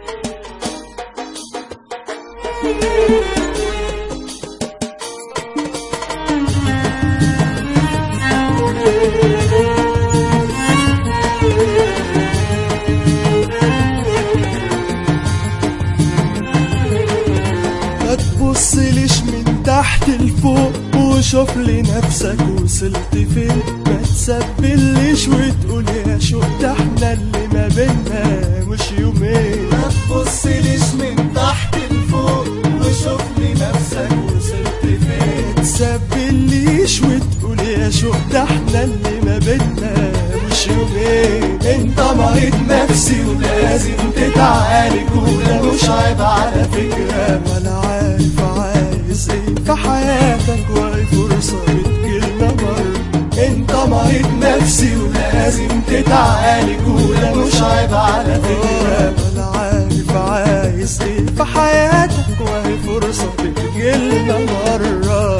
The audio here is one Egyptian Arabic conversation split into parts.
ما تبصليش من تحت لفوق وشوف لنفسك وصلت فين ما تسبليش وتقول يا شوق ده احنا اللي ما بينا مش يومين ما تبصليش من تحت لفوق وشوف لنفسك وصلت فين ما تسبليش وتقول يا شوق ده احنا اللي ما بينا مش يومين انت مريض نفسي ولازم تتعالج وده مش عيب على فكرة ولا عارف عايز ايه في حياتك وهي فرصة بتجيلنا مرة انت مريض نفسي ولازم تتعالج وده مش عيب على فكرة ولا عارف عايز ايه في حياتك وهي فرصة بتجيلنا مرة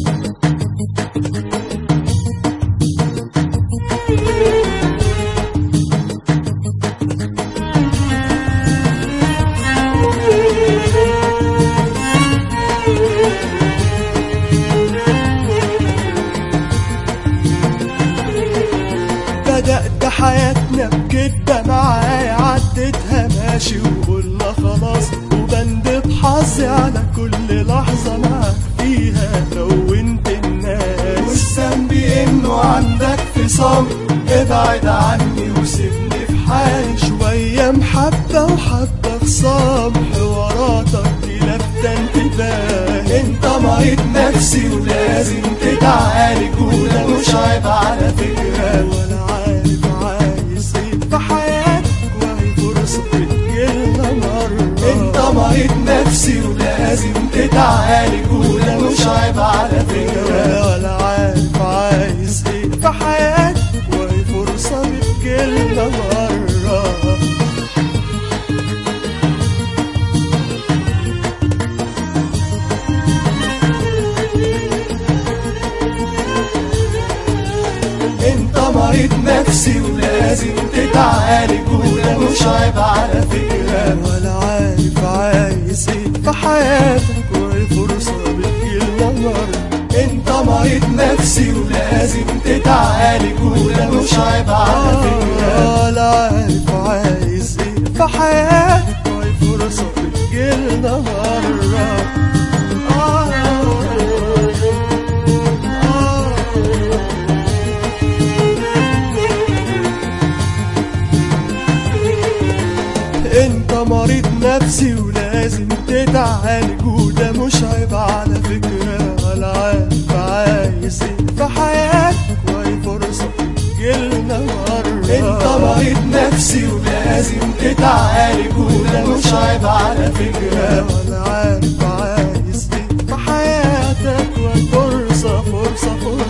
بدأت حياتنا بكدبة معايا عديتها ماشي وقلنا خلاص وبندب حظي على كل لحظة معاك فيها كونت الناس والذنب انه عندك فصام ابعد عني وسيبني في حالي شوية محبة وحبة خصام حواراتك دي لفتة انتباه انت مريض نفسي ولازم تتعالج وده مش عيب على فكرة ولا عارف عايز ايه في حياتك وهي فرصة بتجيلنا مرة انت مريض نفسي ولازم تتعالج وده مش عيب على فكرة ولا عارف عايز ايه في حياتك وهي فرصة بتجيلنا مرة انت مريض نفسي ولازم تتعالج وده مش عيب على فكرة ولا عارف عايز ايه في حياتك وهي فرصة بتجيلنا مرة انت مريض نفسي ولازم تتعالج وده مش عيب على فكرة ولا عارف عايز ايه في حياتك وهي فرصة بتجيلنا مرة آه آه انت مريض نفسي ولازم تتعالج وده مش عيب على فكرة ولا عارف عايز ايه في حياتك وهي فرصة تجيلنا مرة انت مريض نفسي ولازم تتعالج وده مش عيب على فكرة ولا عارف عايز ايه في حياتك وهي فرصة فرصة فرصة